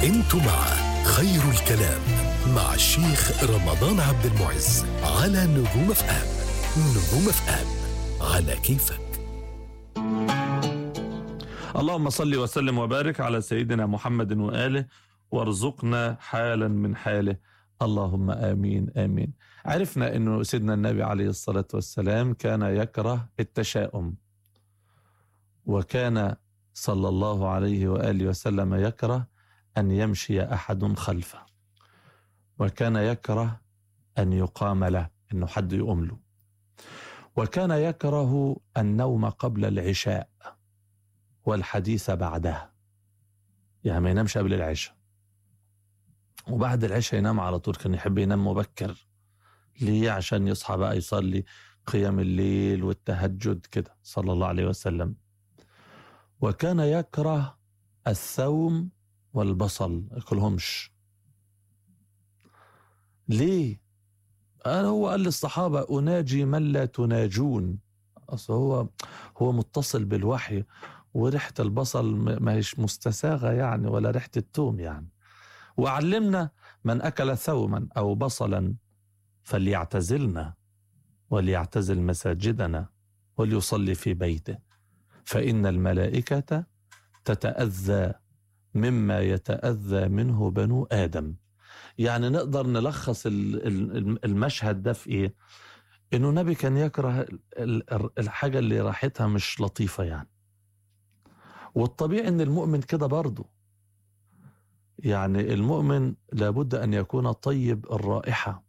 انتوا مع خير الكلام مع الشيخ رمضان عبد المعز على نجوم اف ام نجوم اف ام على كيفك اللهم صل وسلم وبارك على سيدنا محمد وآله وارزقنا حالا من حاله اللهم آمين آمين عرفنا أنه سيدنا النبي عليه الصلاة والسلام كان يكره التشاؤم وكان صلى الله عليه وآله وسلم يكره أن يمشي أحد خلفه وكان يكره أن يقام له أنه حد يقوم له وكان يكره النوم قبل العشاء والحديث بعدها يعني ما ينامش قبل العشاء وبعد العشاء ينام على طول كان يحب ينام مبكر ليه عشان يصحى بقى يصلي قيام الليل والتهجد كده صلى الله عليه وسلم وكان يكره الثوم والبصل ياكلهمش ليه قال هو قال للصحابة أناجي من لا تناجون أصل هو هو متصل بالوحي وريحة البصل ما هيش مستساغة يعني ولا ريحة التوم يعني وعلمنا من أكل ثوما أو بصلا فليعتزلنا وليعتزل مساجدنا وليصلي في بيته فإن الملائكة تتأذى مما يتأذى منه بنو آدم يعني نقدر نلخص المشهد ده في إيه إنه النبي كان يكره الحاجة اللي راحتها مش لطيفة يعني والطبيعي ان المؤمن كده برضه يعني المؤمن لابد ان يكون طيب الرائحه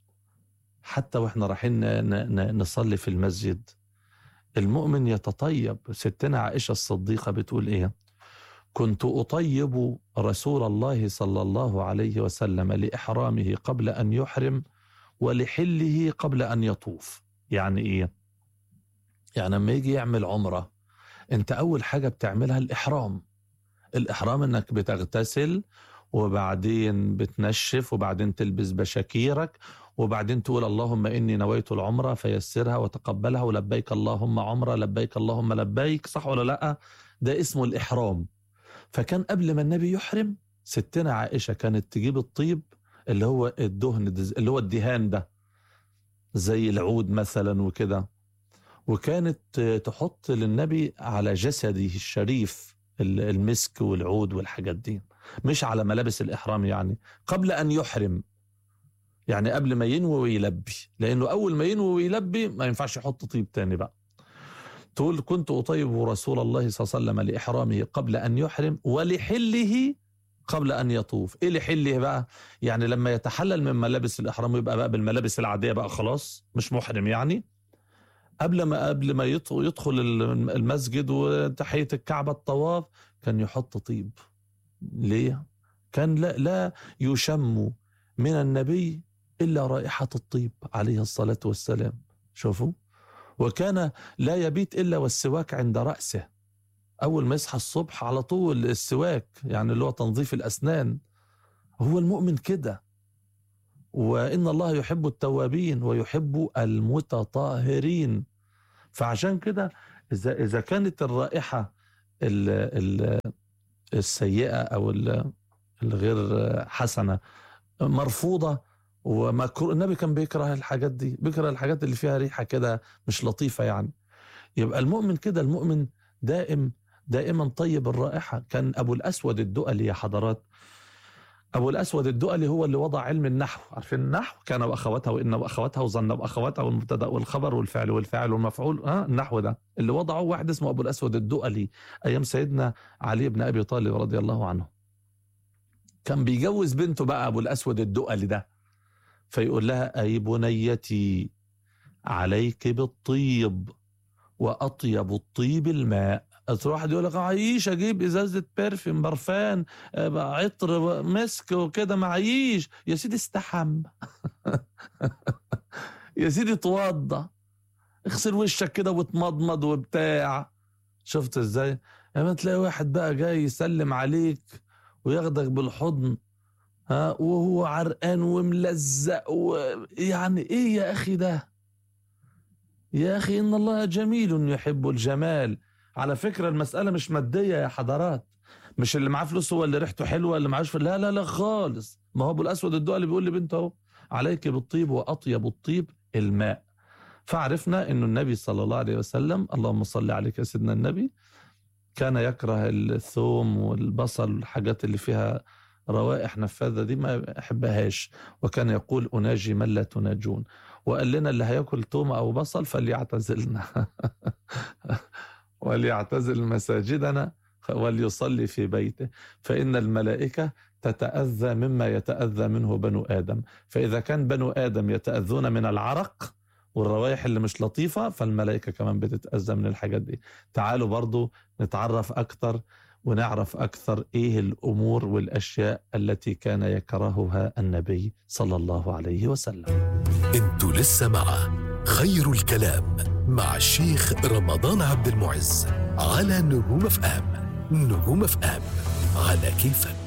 حتى واحنا رايحين نصلي في المسجد المؤمن يتطيب ستنا عائشه الصديقه بتقول ايه كنت اطيب رسول الله صلى الله عليه وسلم لاحرامه قبل ان يحرم ولحله قبل ان يطوف يعني ايه يعني لما يجي يعمل عمره انت اول حاجه بتعملها الاحرام الاحرام انك بتغتسل وبعدين بتنشف وبعدين تلبس بشاكيرك وبعدين تقول اللهم اني نويت العمره فيسرها وتقبلها ولبيك اللهم عمره لبيك اللهم لبيك صح ولا لا ده اسمه الاحرام فكان قبل ما النبي يحرم ستنا عائشه كانت تجيب الطيب اللي هو الدهن اللي هو الدهان ده زي العود مثلا وكده وكانت تحط للنبي على جسده الشريف المسك والعود والحاجات دي مش على ملابس الإحرام يعني قبل أن يحرم يعني قبل ما ينوي ويلبي لأنه أول ما ينوي ويلبي ما ينفعش يحط طيب تاني بقى تقول كنت أطيب رسول الله صلى الله عليه وسلم لإحرامه قبل أن يحرم ولحله قبل أن يطوف إيه لحله بقى يعني لما يتحلل من ملابس الإحرام يبقى بقى بالملابس العادية بقى خلاص مش محرم يعني قبل ما قبل ما يدخل المسجد وتحيه الكعبه الطواف كان يحط طيب ليه كان لا لا يشم من النبي الا رائحه الطيب عليه الصلاه والسلام شوفوا وكان لا يبيت الا والسواك عند راسه اول ما يصحى الصبح على طول السواك يعني اللي هو تنظيف الاسنان هو المؤمن كده وان الله يحب التوابين ويحب المتطهرين فعشان كده اذا اذا كانت الرائحه ال ال السيئه او الغير حسنه مرفوضه ومكروه النبي كان بيكره الحاجات دي بيكره الحاجات اللي فيها ريحه كده مش لطيفه يعني يبقى المؤمن كده المؤمن دائم دائما طيب الرائحه كان ابو الاسود الدؤلي يا حضرات أبو الأسود الدؤلي هو اللي وضع علم النحو عارفين النحو كان وأخواتها وإن وأخواتها وظن وأخواتها والمبتدأ والخبر والفعل والفاعل والمفعول ها النحو ده اللي وضعه واحد اسمه أبو الأسود الدؤلي أيام سيدنا علي بن أبي طالب رضي الله عنه كان بيجوز بنته بقى أبو الأسود الدؤلي ده فيقول لها أي بنيتي عليك بالطيب وأطيب الطيب الماء واحد يقول لك عيش اجيب ازازه برفيوم برفان عطر مسك وكده معيش يا سيدي استحم يا سيدي توضى اغسل وشك كده وتمضمض وبتاع شفت ازاي لما تلاقي واحد بقى جاي يسلم عليك وياخدك بالحضن ها وهو عرقان وملزق ويعني ايه يا اخي ده يا اخي ان الله جميل يحب الجمال على فكرة المسألة مش مادية يا حضرات مش اللي معاه فلوس هو اللي ريحته حلوه اللي معاش لا لا لا خالص ما هو ابو الاسود الدؤلي بيقول لبنته اهو عليك بالطيب واطيب الطيب الماء فعرفنا انه النبي صلى الله عليه وسلم اللهم صل عليك يا سيدنا النبي كان يكره الثوم والبصل والحاجات اللي فيها روائح نفاذة دي ما يحبهاش وكان يقول أناجي من لا تناجون وقال لنا اللي هياكل توم أو بصل فليعتزلنا وليعتزل مساجدنا وليصلي في بيته فإن الملائكة تتأذى مما يتأذى منه بنو آدم فإذا كان بنو آدم يتأذون من العرق والروائح اللي مش لطيفة فالملائكة كمان بتتأذى من الحاجات دي تعالوا برضو نتعرف أكتر ونعرف أكثر إيه الأمور والأشياء التي كان يكرهها النبي صلى الله عليه وسلم انتوا لسه مع خير الكلام مع الشيخ رمضان عبد المعز على نجوم اف ام نجوم اف ام على كيفك